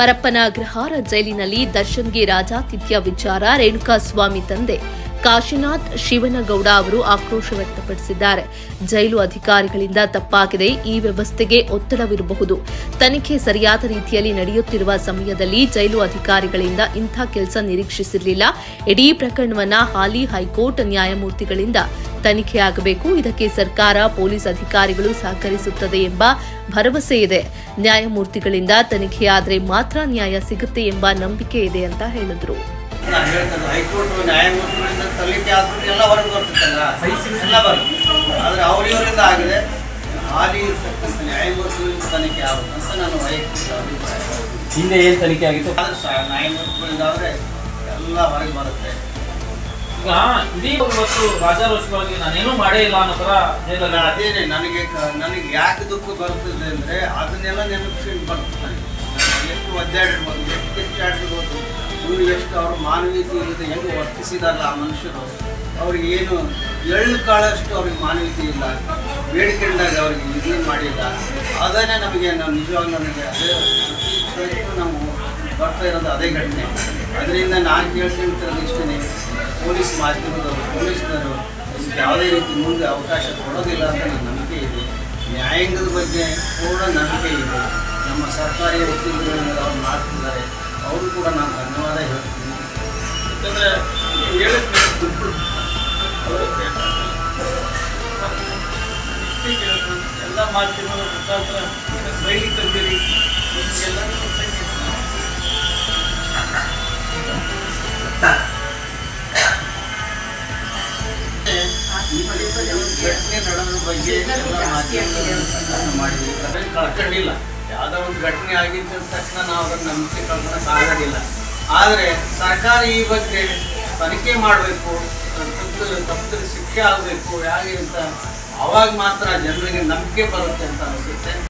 ಪರಪ್ಪನ ಅಗ್ರಹಾರ ಜೈಲಿನಲ್ಲಿ ದರ್ಶನ್ಗೆ ರಾಜಾತಿಥ್ಯ ವಿಚಾರ ರೇಣುಕಾಸ್ವಾಮಿ ತಂದೆ ಕಾಶಿನಾಥ್ ಶಿವನಗೌಡ ಅವರು ಆಕ್ರೋಶ ವ್ಯಕ್ತಪಡಿಸಿದ್ದಾರೆ ಜೈಲು ಅಧಿಕಾರಿಗಳಿಂದ ತಪ್ಪಾಗಿದೆ ಈ ವ್ಯವಸ್ಥೆಗೆ ಒತ್ತಡವಿರಬಹುದು ತನಿಖೆ ಸರಿಯಾದ ರೀತಿಯಲ್ಲಿ ನಡೆಯುತ್ತಿರುವ ಸಮಯದಲ್ಲಿ ಜೈಲು ಅಧಿಕಾರಿಗಳಿಂದ ಇಂಥ ಕೆಲಸ ನಿರೀಕ್ಷಿಸಿರಲಿಲ್ಲ ಇಡೀ ಪ್ರಕರಣವನ್ನ ಹಾಲಿ ಹೈಕೋರ್ಟ್ ನ್ಯಾಯಮೂರ್ತಿಗಳಿಂದ ತನಿಖೆಯಾಗಬೇಕು ಇದಕ್ಕೆ ಸರ್ಕಾರ ಪೊಲೀಸ್ ಅಧಿಕಾರಿಗಳು ಸಹಕರಿಸುತ್ತದೆ ಎಂಬ ಭರವಸೆ ಇದೆ ನ್ಯಾಯಮೂರ್ತಿಗಳಿಂದ ತನಿಖೆಯಾದರೆ ಮಾತ್ರ ನ್ಯಾಯ ಸಿಗುತ್ತೆ ಎಂಬ ನಂಬಿಕೆ ಇದೆ ಅಂತ ಹೇಳಿದ್ರು ನಾನು ಹೇಳ್ತೇನೆ ಹೈಕೋರ್ಟ್ ನ್ಯಾಯಮೂರ್ತಿಗಳಿಂದ ತಲ್ಲಿಕೆ ಆದ್ರೂ ಎಲ್ಲ ಹೊರಗೆ ಬರ್ತಿತ್ತಲ್ಲ ಎಲ್ಲ ಬರುತ್ತೆ ಆದರೆ ಅವರಿವರಿಂದ ಆಗಿದೆ ಹಾಲಿ ಇರ್ತಕ್ಕಂಥ ನ್ಯಾಯಮೂರ್ತಿಗಳಿಂದ ತನಿಖೆ ಆಗುತ್ತೆ ಅಂತ ನಾನು ವೈಯಕ್ತಿಕ ಅಭಿಪ್ರಾಯ ಹಿಂದೆ ಏನು ತನಿಖೆ ಆಗಿತ್ತು ಆದರೆ ಸಹ ನ್ಯಾಯಮೂರ್ತಿಗಳಿಂದ ಆದರೆ ಎಲ್ಲ ಹೊರಗೆ ಬರುತ್ತೆ ಈಗ ಇಡೀ ಇವತ್ತು ರಾಜಾರೋಷವಾಗಿ ನಾನೇನು ಮಾಡೇ ಇಲ್ಲ ಅನ್ನೋ ಥರ ಅಲ್ಲ, ಜೈಲಲ್ಲಿ ಅದೇನೆ ನನಗೆ ಕ- ನನಗೆ ಯಾಕೆ ದುಃಖ ಬರ್ತದೆ ಅಂದರೆ ಅದನ್ನೆಲ್ಲ ನೆನಪಿಸ್ಕೊಂಡು ಬರ್ತದೆ ನನಗೆ. ನಾನು ಎಷ್ಟು ಒದ್ದಾಡಿರ್ಬೋದು ಎಷ್ಟು ಕಿಚ್ಚಾಡಿರ್ಬೋದು ಇವರು ಎಷ್ಟು ಅವ್ರ ಮಾನವೀಯತೆ ಇಲ್ಲದೆ ಹೆಂಗೆ ವರ್ತಿಸಿದಾರಲ್ಲ ಆ ಮನುಷ್ಯರು ಅವ್ರಿಗೆ ಏನು ಎಳ್ಳು ಕಾಳಷ್ಟು ಅವ್ರಿಗೆ ಮಾನವೀಯತೆ ಇಲ್ಲ ಬೇಡಿಕೊಂಡಾಗ ಅವ್ರಿಗೆ ಇದನ್ನು ಮಾಡಿಲ್ಲ ಅದನ್ನೇ ನಮಗೆ ನಾವು ನಿಜವಾಗ್ಲೂ ನನಗೆ ಅದೇ ಪ್ರತಿ ಸರಿಗೂ ನಾವು ಬರ್ತಾ ಇರೋದು ಅದೇ ಘಟನೆ ಅದರಿಂದ ನಾನು ಕೇಳ್ತಿರ್ತಿರೋದು ಇಷ್ಟೇ ಪೊಲೀಸ್ ಮಾಧ್ಯಮದವರು ಪೊಲೀಸ್ನವರು ಇದಕ್ಕೆ ಯಾವುದೇ ರೀತಿ ಮುಂದೆ ಅವಕಾಶ ಕೊಡೋದಿಲ್ಲ ಅಂತ ನನ್ನ ನಂಬಿಕೆ ಇದೆ ನ್ಯಾಯಾಂಗದ ಬಗ್ಗೆ ಕೂಡ ನಂಬಿಕೆ ಇದೆ ನಮ್ಮ ಸರ್ಕಾರಿ ವಕೀಲರುಗಳಿಂದ ಅವ್ರು ಮಾಡ್ತಿದ್ದಾರೆ ಅವರು ಕೂಡ ನಾನು ಧನ್ಯವಾದ ಹೇಳ್ತೀನಿ ಯಾಕಂದರೆ ಹೇಳಿದ ಮೇಲೆ ದುಡ್ಡು ಅವರಿಗೆ ಇಷ್ಟೇ ಕೇಳ್ತೀನಿ. ಎಲ್ಲ ಮಾಧ್ಯಮದ ಮುಖಾಂತರ ಬೈಲಿ ತಂದಿರಿ ನಿಮಗೆಲ್ಲರಿಗೂ ಗೊತ್ತಾಗಿದೆ. ಘಟನೆ ನಡೆದ ಬಗ್ಗೆ ಎಲ್ಲ ಮಾಧ್ಯಮದಲ್ಲಿ ಪ್ರಚಾರ ಮಾಡಿದ್ವಿ ಅದನ್ನ ಕಳ್ಕೊಂಡಿಲ್ಲ ಯಾವುದೋ ಒಂದು ಘಟನೆ ಆಗಿದ್ದ ತಕ್ಷಣ ನಾವು ಅದನ್ನ ನಂಬಿಕೆ ಕಳ್ಕೊಳಕ್ ಆಗೋದಿಲ್ಲ ಆದರೆ ಸರ್ಕಾರ ಈ ಬಗ್ಗೆ ತನಿಖೆ ಮಾಡಬೇಕು ತಪ್ಪು ತಪ್ಪಿದ್ರೆ ಶಿಕ್ಷೆ ಆಗಬೇಕು ಹೇಗೆ ಅಂತ ಅವಾಗ ಮಾತ್ರ ಜನರಿಗೆ ನಂಬಿಕೆ ಬರುತ್ತೆ ಅಂತ ಅನಿಸುತ್ತೆ